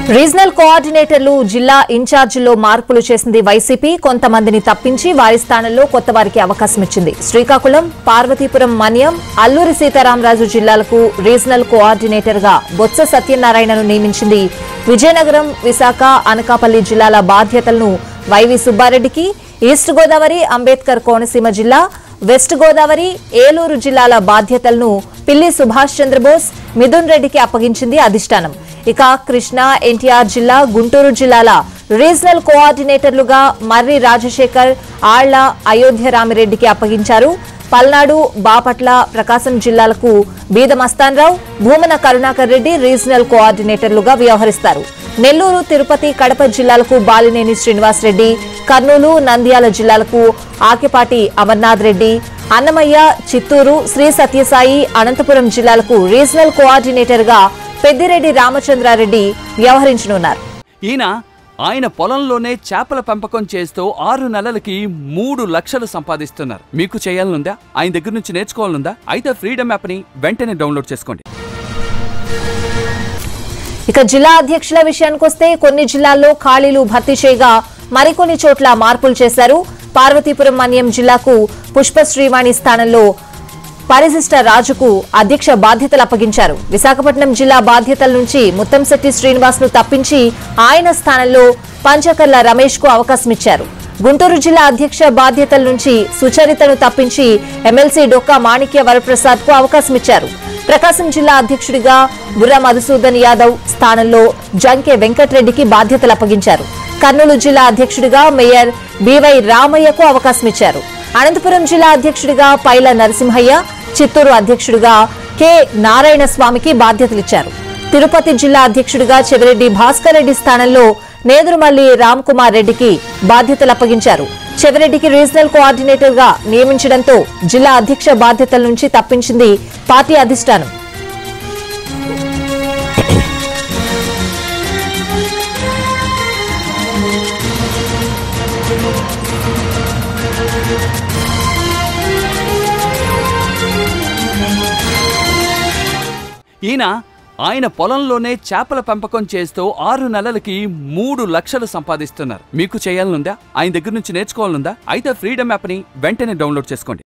regional కోఆర్డినేటర్లు జిల్లా ఇన్ఛార్జీల్లో మార్పులు చేసింది వైసీపీ కొంతమందిని తప్పించి వారి స్థానంలో కొత్త వారికి అవకాశం ఇచ్చింది శ్రీకాకుళం పార్వతీపురం మన్యం అల్లూరి సీతారామరాజు జిల్లాలకు రీజనల్ కోఆర్డినేటర్ గా బొత్స సత్యనారాయణను నియమించింది విజయనగరం విశాఖ అనకాపల్లి జిల్లాల బాధ్యతలను వైవి సుబ్బారెడ్డికి ఈస్ట్ గోదావరి అంబేద్కర్ కోనసీమ జిల్లా వెస్ట్ గోదావరి ఏలూరు జిల్లాల బాధ్యతలను పిల్లి సుభాష్ చంద్రబోస్ మిథున్ రెడ్డికి అప్పగించింది అధిష్టానం ఇక కృష్ణా ఎన్టీఆర్ జిల్లా గుంటూరు జిల్లాల రీజనల్ కోఆర్డినేటర్లుగా మర్రి రాజశేఖర్ ఆళ్ల అయోధ్య రామిరెడ్డికి అప్పగించారు పల్నాడు బాపట్ల ప్రకాశం జిల్లాలకు బీద మస్తాన్రావు భూమన కరుణాకర్ రెడ్డి రీజనల్ కోఆర్డినేటర్లుగా వ్యవహరిస్తారు నెల్లూరు తిరుపతి కడప జిల్లాలకు బాలినేని శ్రీనివాస్ రెడ్డి కర్నూలు నంద్యాల జిల్లాలకు ఆకిపాటి అమర్నాథ్ రెడ్డి అన్నమయ్య చిత్తూరు శ్రీ సత్యసాయి అనంతపురం జిల్లాలకు రీజనల్ కోఆర్డినేటర్ గా పెద్దిరెడ్డి రామచంద్రారెడ్డి వ్యవహరించనున్నారు ఈయన ఆయన పొలంలోనే చేపల పెంపకం చేస్తూ ఆరు నెలలకి మూడు లక్షలు సంపాదిస్తున్నారు మీకు చేయాలనుందా ఆయన దగ్గర నుంచి నేర్చుకోవాలనుందా అయితే ఫ్రీడమ్ యాప్ని వెంటనే డౌన్లోడ్ చేసుకోండి ఇక జిల్లా అధ్యక్షుల విషయానికొస్తే కొన్ని జిల్లాల్లో ఖాళీలు భర్తీ చేయగా మరికొన్ని చోట్ల మార్పులు చేశారు పార్వతీపురం మన్యం జిల్లాకు పుష్ప శ్రీవాణి స్థానంలో పరిశిష్ట రాజుకు అధ్యక్ష బాధ్యతలు అప్పగించారు విశాఖపట్నం జిల్లా బాధ్యతల నుంచి ముత్తంశెట్టి శ్రీనివాస్ ను తప్పించి ఆయన స్థానంలో పంచకర్ల రమేష్ కు అవకాశం ఇచ్చారు గుంటూరు జిల్లా అధ్యక్ష బాధ్యతల నుంచి సుచరితను తప్పించి ఎమ్మెల్సీ డొక్కా మాణిక్య వరప్రసాద్ కు అవకాశం ఇచ్చారు ప్రకాశం జిల్లా అధ్యక్షుడిగా బుర్రా మధుసూదన్ యాదవ్ స్థానంలో జంకే వెంకట్రెడ్డికి బాధ్యతలు అప్పగించారు కర్నూలు జిల్లా అధ్యక్షుడిగా మేయర్ బివై రామయ్యకు అవకాశం ఇచ్చారు అనంతపురం జిల్లా అధ్యక్షుడిగా పైల నరసింహయ్య చిత్తూరు అధ్యక్షుడిగా కె నారాయణ స్వామికి బాధ్యతలిచ్చారు తిరుపతి జిల్లా అధ్యక్షుడిగా చెవిరెడ్డి భాస్కర్ రెడ్డి స్థానంలో నేదురుమల్లి రామ్ కుమార్ రెడ్డికి బాధ్యతలు అప్పగించారు చెవిరెడ్డికి రీజనల్ కోఆర్డినేటర్ గా నియమించడంతో జిల్లా అధ్యక్ష బాధ్యతల నుంచి తప్పించింది పార్టీ అధిష్టానం ఈయన ఆయన పొలంలోనే చేపల పెంపకం చేస్తూ ఆరు నెలలకి మూడు లక్షలు సంపాదిస్తున్నారు మీకు చేయాలనుందా ఆయన దగ్గర నుంచి నేర్చుకోవాలనుందా అయితే ఫ్రీడమ్ యాప్ని వెంటనే డౌన్లోడ్ చేసుకోండి